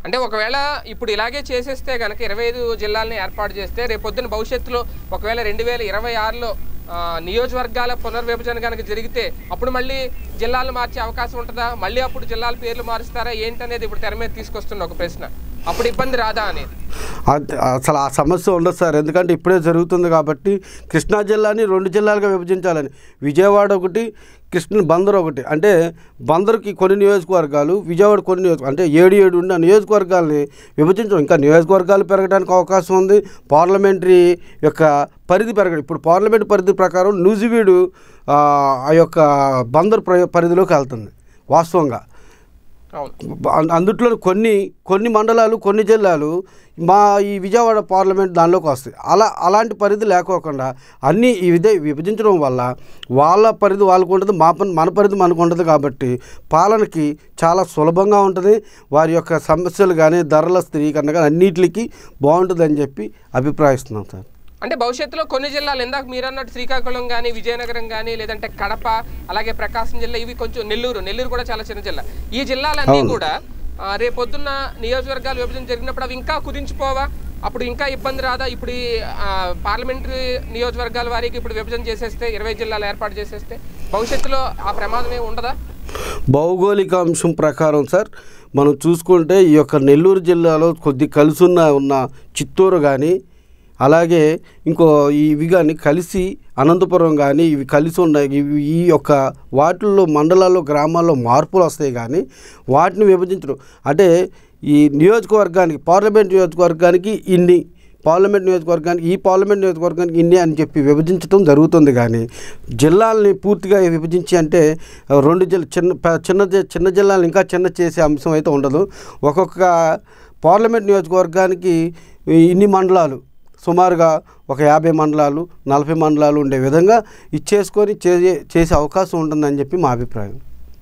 అంటే ఒకవేళ ఇప్పుడు ఇలాగే చేసేస్తే కనుక ఇరవై ఐదు జిల్లాలని ఏర్పాటు చేస్తే రేపొద్దున భవిష్యత్తులో ఒకవేళ రెండు వేల ఇరవై ఆరులో ఆ, నియోజకవర్గాల పునర్విభజన కనుక జరిగితే అప్పుడు మళ్ళీ జిల్లాలు మార్చే అవకాశం ఉంటుందా మళ్ళీ అప్పుడు జిల్లాల పేర్లు మారుస్తారా ఏంటనేది ఇప్పుడు తెర మీద తీసుకొస్తున్న ఒక ప్రశ్న అప్పుడు ఇబ్బంది రాదా అనేది అది- అసలు ఆ సమస్య ఉండదు సార్ ఎందుకంటే ఇప్పుడే జరుగుతుంది కాబట్టి కృష్ణా జిల్లాని రెండు జిల్లాలుగా విభజించాలని విజయవాడ ఒకటి కృష్ణ బందర్ ఒకటి అంటే బందర్కి కొన్ని నియోజకవర్గాలు విజయవాడ కొన్ని నియోజక అంటే ఏడు ఏడు ఉన్న నియోజకవర్గాలని విభజించడం ఇంకా నియోజకవర్గాలు పెరగడానికి అవకాశం ఉంది పార్లమెంటరీ యొక్క పరిధి పెరగడం ఇప్పుడు పార్లమెంట్ పరిధి ప్రకారం నూజివీడు ఆ ఆ యొక్క బందర్ ప్ర- పరిధిలోకి వెళ్తుంది వాస్తవంగా అవును అం- అందుట్లో కొన్ని కొన్ని మండలాలు కొన్ని జిల్లాలు మా ఈ విజయవాడ పార్లమెంట్ దానిలోకి వస్తాయి అలా అలాంటి పరిధి లేకోకుండా అన్నీ ఈ విధే విభజించడం వల్ల వాళ్ళ పరిధి వాళ్ళకు ఉంటుంది మా పని మన పరిధి మనకు ఉంటుంది కాబట్టి పాలనకి చాలా సులభంగా ఉంటుంది వారి యొక్క సమస్యలు కానీ ధరల స్థిరీకరణ కానీ అన్నిటికీ బాగుంటుందని చెప్పి అభిప్రాయిస్తున్నాం సార్ అంటే భవిష్యత్తులో కొన్ని జిల్లాలు ఇందాక మీరు అన్నట్టు శ్రీకాకుళం కానీ విజయనగరం కానీ లేదంటే కడప అలాగే ప్రకాశం జిల్లా ఇవి కొంచెం నెల్లూరు నెల్లూరు కూడా చాలా చిన్న జిల్లా ఈ జిల్లాలన్నీ అవును. కూడా ఆ, రేపొద్దున్న నియోజకవర్గాలు విభజన జరిగినప్పుడు అవి ఇంకా కుదించిపోవా అప్పుడు ఇంకా ఇబ్బంది రాదా ఇప్పుడు ఈ ఆ, పార్లమెంటరీ నియోజకవర్గాల వారికి ఇప్పుడు విభజన చేసేస్తే ఇరవై జిల్లాలు ఏర్పాటు చేసేస్తే భవిష్యత్తులో ఆ ప్రమాదం ఏమి ఉండదా భౌగోళిక అంశం ప్రకారం సార్ మనం చూసుకుంటే ఈ యొక్క నెల్లూరు జిల్లాలో కొద్ది కలిసున్న ఉన్న చిత్తూరు కానీ అలాగే ఇంకో ఇవి కానీ కలిసి అనంతపురం కానీ ఇవి కలిసి ఉన్నాయి ఇవి ఈ యొక్క వాటిల్లో మండలాల్లో గ్రామాల్లో మార్పులు వస్తాయి కానీ వాటిని విభజించడం అంటే ఈ నియోజకవర్గానికి పార్లమెంట్ నియోజకవర్గానికి ఇన్ని పార్లమెంట్ నియోజకవర్గానికి ఈ పార్లమెంట్ నియోజకవర్గానికి ఇన్ని అని చెప్పి విభజించడం జరుగుతుంది కానీ జిల్లాల్ని పూర్తిగా విభజించి అంటే రెండు జిల్లా చిన్న ప- చిన్న జి- చిన్న జిల్లాలను ఇంకా చిన్న చేసే అంశం అయితే ఉండదు ఒక్కొక్క పార్లమెంట్ నియోజకవర్గానికి ఇన్ని మండలాలు సుమారుగా ఒక యాభై మండలాలు నలభై మండలాలు ఉండే విధంగా ఇచ్చేసుకొని చే చేసే అవకాశం ఉంటుందని చెప్పి మా అభిప్రాయం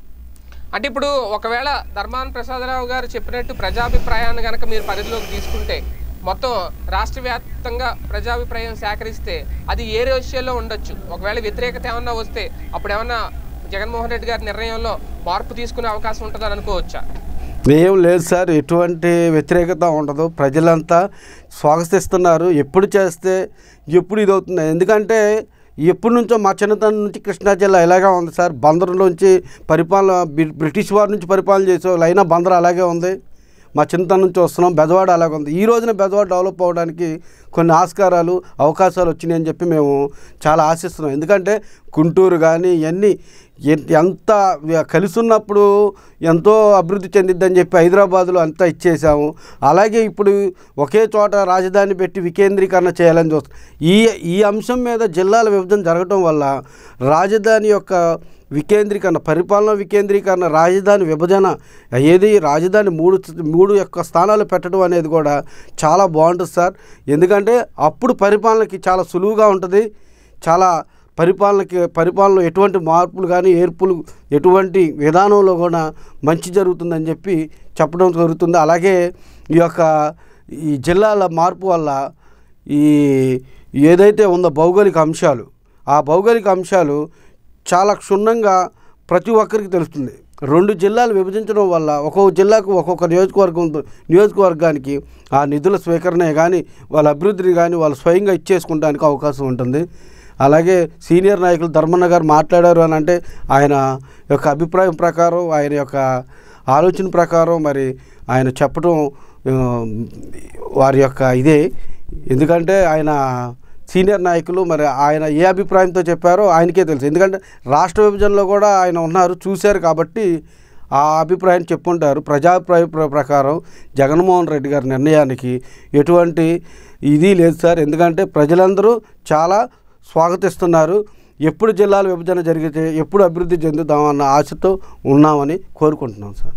అంటే ఇప్పుడు ఒకవేళ ధర్మాన ప్రసాదరావు గారు చెప్పినట్టు ప్రజాభిప్రాయాన్ని కనుక మీరు పరిధిలోకి తీసుకుంటే మొత్తం రాష్ట్ర వ్యాప్తంగా ప్రజాభిప్రాయం సేకరిస్తే అది ఏ రేషియోలో ఉండొచ్చు ఒకవేళ వ్యతిరేకత ఏమన్నా వస్తే అప్పుడు ఏమన్నా జగన్మోహన్ రెడ్డి గారి నిర్ణయంలో మార్పు తీసుకునే అవకాశం ఉంటుందని అనుకోవచ్చా ఏం లేదు సార్ ఎటువంటి వ్యతిరేకత ఉండదు ప్రజలంతా స్వాగతిస్తున్నారు ఎప్పుడు చేస్తే ఎప్పుడు ఇది అవుతుంది ఎందుకంటే ఎప్పటి నుంచో మా చిన్నతనం నుంచి కృష్ణా జిల్లా ఇలాగే ఉంది సార్ బందర్లోంచి పరిపాలన బ్రి- బ్రిటిష్ వారి నుంచి పరిపాలన చేసే వాళ్ళు అయినా బందర్ అలాగే ఉంది మా చిన్నతనం నుంచి వస్తున్నాం బెజవాడ అలాగే ఉంది ఈ రోజున బెజవాడ డెవలప్ అవ్వడానికి కొన్ని ఆస్కారాలు అవకాశాలు వచ్చినాయని చెప్పి మేము చాలా ఆశిస్తున్నాం ఎందుకంటే గుంటూరు కానీ ఇవన్నీ ఎన్- ఎంత వ- కలిసి ఉన్నప్పుడు ఎంతో అభివృద్ధి చెందిద్దని చెప్పి హైదరాబాద్లో అంతా ఇచ్చేసాము అలాగే ఇప్పుడు ఒకే చోట రాజధాని పెట్టి వికేంద్రీకరణ చేయాలని చూస్తాం ఈ ఈ అంశం మీద జిల్లాల విభజన జరగటం వల్ల రాజధాని యొక్క వికేంద్రీకరణ పరిపాలన వికేంద్రీకరణ రాజధాని విభజన ఏది రాజధాని మూడు మూడు యొక్క స్థానాలు పెట్టడం అనేది కూడా చాలా బాగుంటుంది సార్ ఎందుకంటే అప్పుడు పరిపాలనకి చాలా సులువుగా ఉంటుంది చాలా పరిపాలనకి పరిపాలనలో ఎటువంటి మార్పులు కానీ ఏర్పులు ఎటువంటి విధానంలో కూడా మంచి జరుగుతుందని చెప్పి చెప్పడం జరుగుతుంది అలాగే ఈ యొక్క ఈ జిల్లాల మార్పు వల్ల ఈ ఏదైతే ఉందో భౌగోళిక అంశాలు ఆ భౌగోళిక అంశాలు చాలా క్షుణ్ణంగా ప్రతి ఒక్కరికి తెలుస్తుంది రెండు జిల్లాలు విభజించడం వల్ల ఒక్కొక్క జిల్లాకు ఒక్కొక్క నియోజకవర్గం ఉంటుంది. నియోజకవర్గానికి ఆ నిధుల స్వీకరణ కానీ వాళ్ళ అభివృద్ధిని కానీ వాళ్ళు స్వయంగా ఇచ్చేసుకోవడానికి అవకాశం ఉంటుంది అలాగే సీనియర్ నాయకులు ధర్మన్న గారు మాట్లాడారు అని అంటే ఆయన యొక్క అభిప్రాయం ప్రకారం ఆయన యొక్క ఆలోచన ప్రకారం మరి ఆయన చెప్పడం ఆ, వారి యొక్క ఇదే ఎందుకంటే ఆయన సీనియర్ నాయకులు మరి ఆయన ఏ అభిప్రాయంతో చెప్పారో ఆయనకే తెలుసు ఎందుకంటే రాష్ట్ర విభజనలో కూడా ఆయన ఉన్నారు చూశారు కాబట్టి ఆ అభిప్రాయం చెప్పుంటారు ప్రజాభిప్రాయ ప్ర- ప్రకారం జగన్మోహన్ రెడ్డి గారి నిర్ణయానికి ఎటువంటి ఇది లేదు సార్ ఎందుకంటే ప్రజలందరూ చాలా స్వాగతిస్తున్నారు ఎప్పుడు జిల్లాల విభజన జరిగితే ఎప్పుడు అభివృద్ధి చెందుతామన్న ఆశతో ఉన్నామని కోరుకుంటున్నాం సార్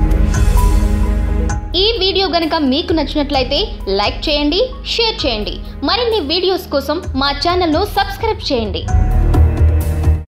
ఈ వీడియో గనుక మీకు నచ్చినట్లయితే లైక్ చేయండి షేర్ చేయండి మరిన్ని వీడియోస్ కోసం మా ఛానల్ను సబ్స్క్రైబ్ చేయండి